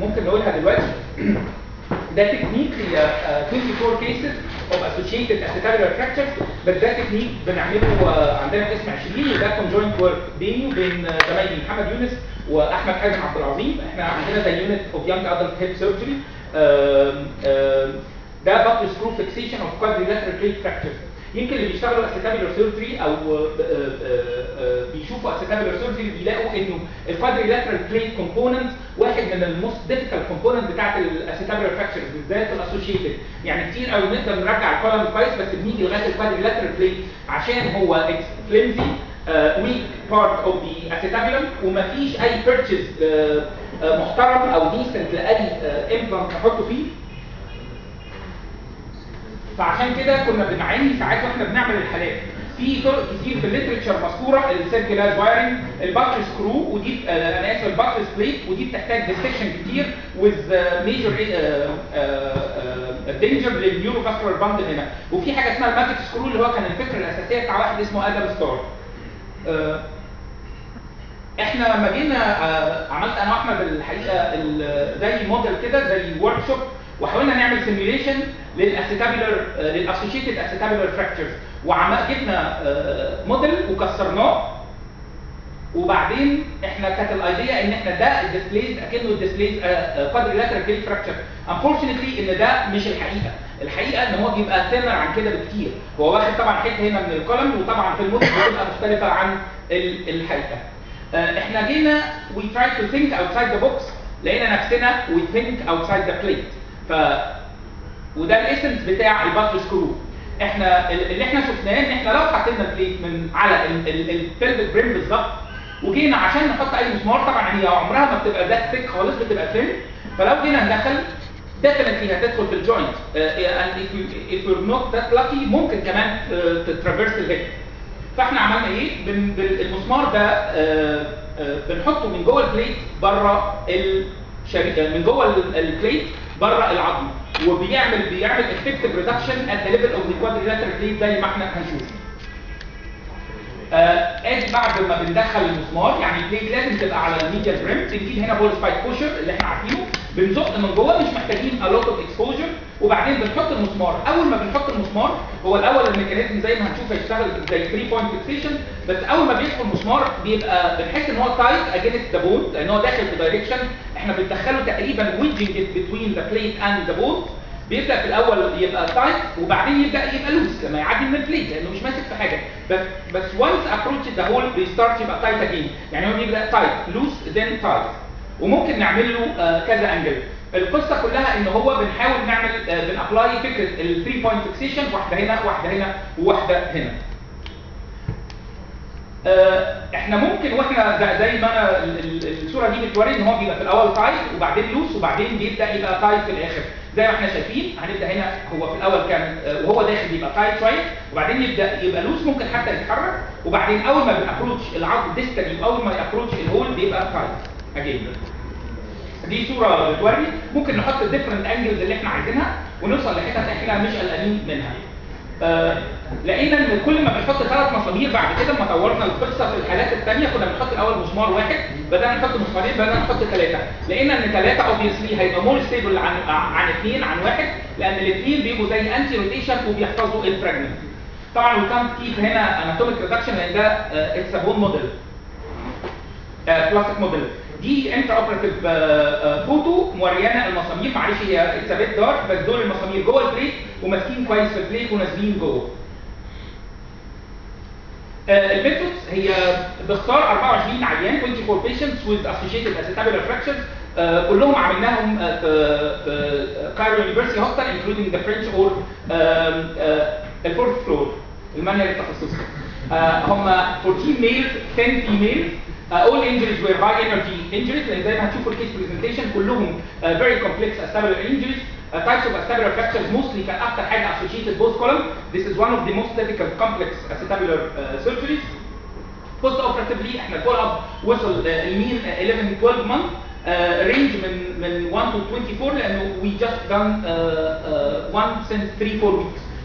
ممكن نقولها دلوقتي ده تكنيك هي آه، 24 cases of associated acetabular fractures بس ده تكنيك بنعمله آه، عندنا في اسم 20 وده conjoint work بيني وبين آه، زمايلي محمد يونس واحمد حازم عبد العظيم احنا عندنا زي يونت اوف يانج ادلت هيب سيرجري ده بطل سكرو فيكسيشن اوف quadrilateral plate fractures يمكن اللي بيشتغلوا acetabular surgery او آه، آه، آه، بيشوفوا acetabular surgery بيلاقوا انه الكوادريلاترال بليت كومبوننت واحد من الموست ديفيكالت كومبوننت بتاعت الاسيتابولار فراكشرز بالذات الاسوشيتد يعني كتير قوي نقدر نرجع الكولم كويس بس بنيجي لغايه الكوادريلاترال بليت عشان هو فليمزي ويك بارت اوف ذا اسيتابولم ومفيش اي بيرتشز محترم او ديسنت لاي امبلانت نحطه فيه فعشان كده كنا بنعاني ساعات واحنا بنعمل الحالات في طرق كتير في الليترشر مذكوره السيركيلاز وايرنج الباتر سكرو ودي آه، انا اسف الباتر سبليت ودي بتحتاج ديستكشن كتير with ميجر دينجر للنيورو فاسكولار باند هنا وفي حاجه اسمها الماجيك سكرو اللي هو كان الفكره الاساسيه بتاع واحد اسمه ادم ستار آه، احنا لما جينا آه، عملت انا واحمد الحقيقه ال- زي موديل كده زي ورك شوب وحاولنا نعمل سيميوليشن للاسيتابولار للاسوشيتد اسيتابولار فراكتشرز وعمل جبنا آه، موديل وكسرناه وبعدين احنا كانت الايديا ان احنا ده الديسبليز اكنه الديسبليز قدر لاترال بليت فراكشر انفورشنتلي ان ده مش الحقيقه الحقيقه ان هو بيبقى ثينر عن كده بكتير هو واخد طبعا حته هنا من الكولم وطبعا في الموديل بتبقى مختلفه عن ال- الحقيقه آه، احنا جينا we tried to think outside the box لقينا نفسنا we think outside the plate ف وده الاسنس بتاع الباتر سكرو احنا ال- اللي احنا شفناه ان احنا لو حطينا البليت من على البلفيك بريم بالظبط وجينا عشان نحط اي مسمار طبعا هي عمرها ما بتبقى ذات ثيك خالص بتبقى ثين فلو جينا ندخل definitely هتدخل في الجوينت and if you if you're not that lucky ممكن كمان تترافيرس الهيد فاحنا عملنا ايه بن بن- المسمار ده آه، آه، بنحطه من جوه البليت بره الشريحه من جوه ال- البليت بره العظم وبيعمل بيعمل effective reduction at the level of the quadrilateral plate زي ما احنا هنشوف آه، ادي بعد ما بندخل المسمار يعني البليت لازم تبقى على الميديا بريم بنجيب هنا بول سبايك بوشر اللي احنا عارفينه بنزق من جوه مش محتاجين a lot of exposure وبعدين بنحط المسمار اول ما بنحط المسمار هو الاول الميكانيزم زي ما هنشوف هيشتغل زي 3 بوينت فيكسيشن بس اول ما بيدخل المسمار بيبقى بنحس ان هو تايت اجينست ذا بون لان هو داخل في دايركشن احنا بندخله تقريبا ويدجنج بتوين ذا بليت اند ذا بون بيبدا في الاول يبقى تايت وبعدين يبدا يبقى لوس لما يعدي من البليت لانه مش ماسك في حاجه بس بس وانس ابروتش ذا هول بيستارت يبقى تايت اجين يعني هو بيبدا تايت لوس ذن تايت وممكن نعمل له آه، كذا انجل القصه كلها ان هو بنحاول نعمل آه، بنابلاي فكره ال 3 بوينت فيكسيشن واحده هنا واحده هنا وواحده هنا آه، احنا ممكن واحنا زي- زي ما انا ال- ال- الصوره دي بتوري ان هو بيبقى في الاول تايت وبعدين لوس وبعدين بيبدا يبقى تايت في الاخر زي ما احنا شايفين هنبدا هنا هو في الاول كان آه، وهو داخل بيبقى تايت شويه وبعدين يبدا يبقى لوس ممكن حتى يتحرك وبعدين اول ما بنابروتش العظم ديستالي واول ما يابروتش الهول بيبقى تايت اجين دي صوره بتوري ممكن نحط الديفرنت انجلز اللي احنا عايزينها ونوصل لحتت احنا مش قلقانين منها آه، لقينا ان كل ما بنحط ثلاث مسامير بعد كده لما طورنا القصه في الحالات الثانيه كنا بنحط الاول مسمار واحد بدانا نحط مسمارين بدانا نحط ثلاثه لقينا ان ثلاثه اوبviously هيبقى مور ستيبل عن عن اثنين عن واحد لان الاثنين بيبقوا زي انتي روتيشن وبيحفظوا الفراجمنت طبعا وي كانت كيب هنا اناتوميك ريدكشن لان ده اتس ا بون موديل بلاستيك موديل دي انترا اوبراتيف فوتو موريانا المسامير معلش هي اتس بيت دارك بس دول المسامير جوه البليت وماسكين كويس في البليت ونازلين جوه الميثودز هي بختار 24 عيان 24 patients with associated acetabular fractures آه، كلهم عملناهم آه، في في كايرو يونيفرسيتي هوسبيتال including the French or الفورث فلور المانيال التخصصي آه، هم 14 males 10 females Uh, all injuries were high energy injuries لان زي ما هتشوفوا الكيس برزنتيشن كلهم uh, very complex acetabular injuries uh, types of acetabular fractures mostly كان اكتر حاجه associated both column this is one of the most difficult complex acetabular uh, surgeries post operatively احنا الفول اب وصل uh, المين uh, 11 12 month رينج من من 1 to 24 لانه we just done uh, uh, one since 3 4 weeks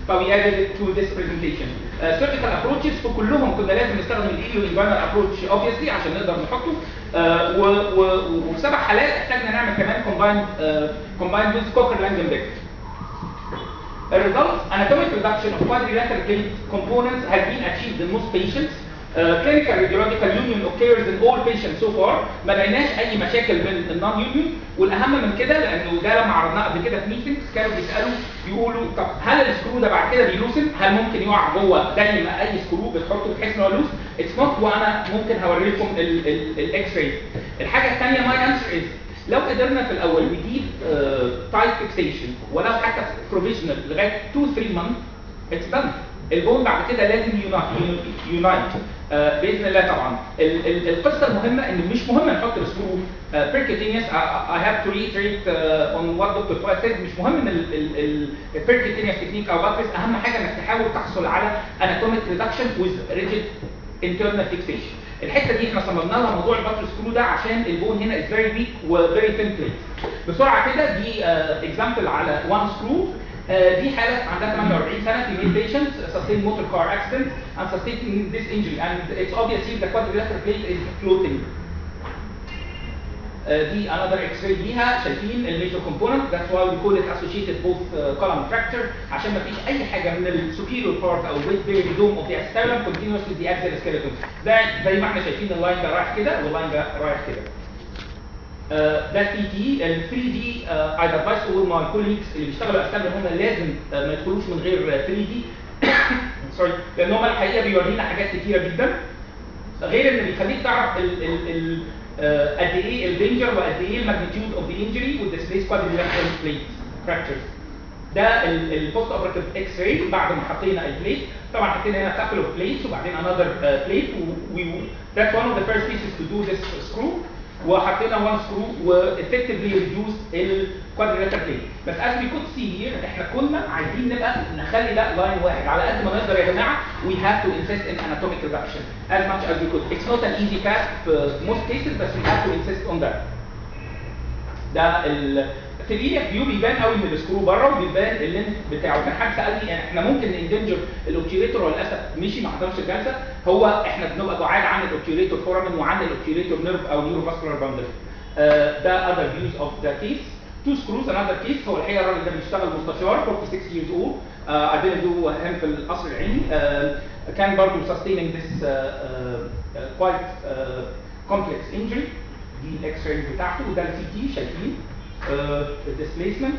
فوي added to this presentation. Uh, surgical approaches في كلهم كنا لازم نستخدم الايليو انجوانال ابروتش obviously عشان نقدر نحطه uh, و, و, وفي سبع حالات احتاجنا نعمل كمان combined uh, combined with Cocker Langenbeck. The results, anatomic reduction of quadrilateral plate components has been achieved in most patients. Uh, clinical radiological union occurs in all patients so far ما لقيناش اي مشاكل من النون يونيون والاهم من كده لانه ده لما عرضناه قبل كده في ميتنجز كانوا بيسالوا يقولوا طب هل السكرو ده بعد كده بيلوسن؟ هل ممكن يقع جوه زي ما اي سكرو بتحطه بتحس ان هو لوس؟ اتس نوت وانا ممكن هوري لكم الاكس راي. الحاجه الثانيه ماي انسر از لو قدرنا في الاول نجيب تايب فيكسيشن ولو حتى بروفيشنال لغايه 2 3 مانث اتس دان البون بعد كده لازم يونايت آه باذن الله طبعا ال ال القصه المهمه ان مش مهم نحط السكرو بيركيتينيوس اي هاف تو ريتريت اون وات دكتور فؤاد سيد مش مهم ان البيركيتينيوس تكنيك او باتريس اهم حاجه انك تحاول تحصل على اناتوميك ريدكشن ويز ريجيد internal fixation الحته دي احنا صممنا لها موضوع الباتر سكرو ده عشان البون هنا از فيري ويك وفيري ثين بليت بسرعه كده دي اكزامبل uh, على وان سكرو Uh, دي حالة عندها 48 سنة female patient sustained motor car accident and sustained this injury and it's obviously the quadrilateral plate is floating. Uh, دي another x-ray ليها شايفين الميجر component that's why we call it associated both uh, column fracture عشان ما فيش اي حاجه من ال superior part او weight bearing dome of the acetabulum continuous with the axial skeleton ده زي ما احنا شايفين اللاين ده رايح كده واللاين ده رايح كده. Uh, ده 3 دي ال 3 دي اي ادفايس اول ماي كوليجز اللي بيشتغلوا اسنان هم لازم uh, ما يدخلوش من غير 3 دي سوري لان هم الحقيقه بيورينا حاجات كتيره جدا غير ان بيخليك تعرف ال ال ال uh, قد ايه الدينجر وقد ايه الماجنتيود اوف ذا انجري والديسبيس quadrilateral بليت fractures ده البوست اوبراتيف اكس راي بعد ما حطينا البليت طبعا حطينا هنا كابل اوف بليتس وبعدين انذر بليت that's one of the first pieces to do this screw وحطينا وان سكرو وافكتفلي ريديوس الكوادريلاتر بليت بس از وي كود سي هير احنا كنا عايزين نبقى نخلي ده لاين واحد على قد ما نقدر يا جماعه we have to insist in anatomic reduction as much as we could it's not an easy task في most cases بس we have to insist on that ده ال في الايليك فيو بيبان قوي من السكرو بره وبيبان اللينس بتاعه كان حد سالني يعني احنا ممكن نندنجر الاوبتيريتور وللاسف مشي ما حضرش الجلسه هو احنا بنبقى بعاد عن الاوبتيريتور فورامين وعن الاوبتيريتور نيرف او نيورو فاسكولار باندل ده other views of the case two screws another case هو الحقيقه الراجل ده بيشتغل مستشار 46 years old uh, I didn't do him في القصر العيني uh, كان برضه sustaining this uh, uh, quite uh, complex injury دي الاكس راي بتاعته وده السي تي شايفين الديسبيسمنت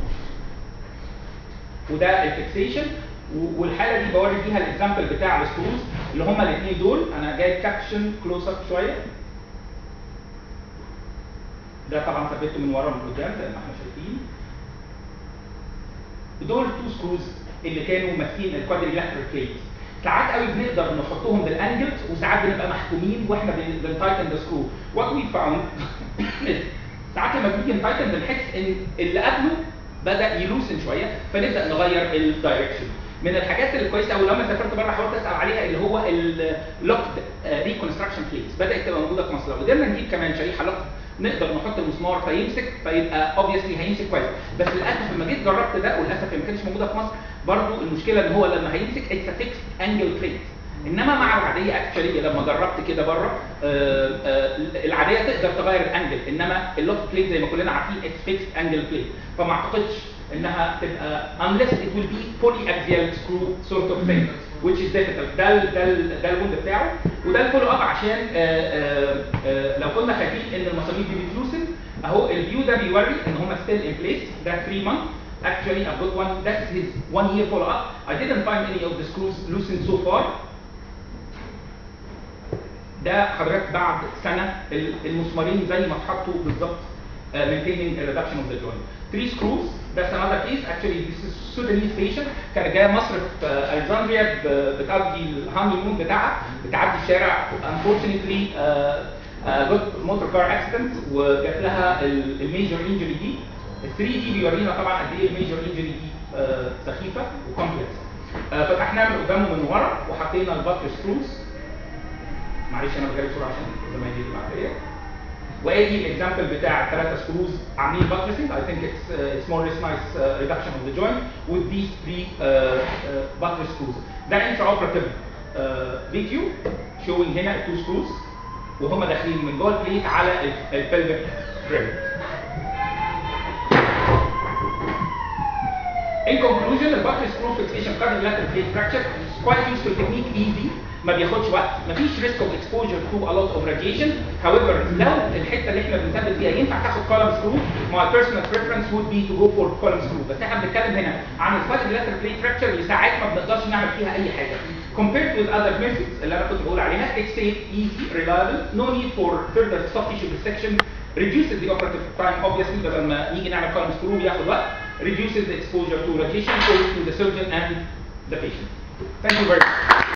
وده الفيكسيشن والحاله دي بوري فيها الاكزامبل بتاع السكروز اللي هما الاثنين دول انا جايب كابشن كلوز اب شويه ده طبعا ثبته من ورا ومن قدام زي ما احنا شايفين دول تو سكروز اللي كانوا ماسكين الكوادريلاترال بليت ساعات قوي بنقدر نحطهم بالانجل وساعات بنبقى محكومين واحنا بنتايتن ذا سكرو وات وي فاوند ساعات لما بنيجي نتايتن بنحس ان اللي قبله بدا يلوسن شويه فنبدا نغير الدايركشن من الحاجات اللي كويسه قوي لما سافرت بره حاولت اسال عليها اللي هو اللوكد ريكونستراكشن بليتس بدات تبقى موجوده في مصر لو قدرنا نجيب كمان شريحه لوكد نقدر نحط المسمار فيمسك فيبقى اوبviously هيمسك كويس بس للاسف لما جيت جربت ده وللاسف هي ما كانتش موجوده في مصر برضو المشكله ان هو لما هيمسك اتس فيكس انجل بليت انما مع العاديه اكشلي لما جربت كده بره العاديه تقدر تغير الانجل انما اللوك بليت زي ما كلنا عارفين اتس فيكس انجل بليت فما اعتقدش انها تبقى unless it will be polyaxial screw sort of thing which is difficult ده ال ده ال ده الوند بتاعه وده الفولو اب عشان آآ آآ لو كنا خايفين ان المسامير دي بتلوسن اهو الفيو ده بيوري ان هم ستيل ان بليس ده 3 months actually I've got one that's his one year follow up I didn't find any of the screws loosened so far ده حضرتك بعد سنه المسمارين زي ما اتحطوا بالظبط uh, maintaining a reduction of the joint. Three screws, that's another case. Actually, this is Sudanese patient كانت جايه مصر في الكسندريا بتقضي الهاني مون بتاعها بتعدي الشارع unfortunately uh, uh, got motor car accident وجات لها الميجر انجري دي ال 3 دي بيورينا طبعا قد ايه الميجر انجري دي uh, سخيفه وكومبلكس uh, فتحناها من قدام ومن ورا وحطينا الباتر سكروز معلش انا بجري بسرعه عشان زمايلي اللي بعديه وادي الاكزامبل بتاع الثلاثه سكروز عاملين باترسنج I think it's uh, it's more nice uh, reduction of the joint with these three uh, uh, buttress screws ده intraoperative uh, video showing هنا two screws وهم داخلين من جوه البليت على البلفيك بريم In conclusion, the bucket screw fixation quadrilateral plate fracture is quite useful technique, easy, ما بياخدش وقت، مفيش risk of exposure to a lot of radiation. However, لو الحته اللي احنا بنثبت فيها ينفع تاخد column screw, my personal preference would be to go for column screw. بس احنا بنتكلم هنا عن الquadrilateral plate fracture اللي ساعات ما بنقدرش نعمل فيها اي حاجه. Compared with other methods اللي انا كنت بقول عليها, it's safe, easy, reliable, no need for further soft tissue dissection, reduces the operative time obviously بدل ما نيجي نعمل column screw بياخد وقت, reduces the exposure to radiation both to the surgeon and the patient. Thank you very much.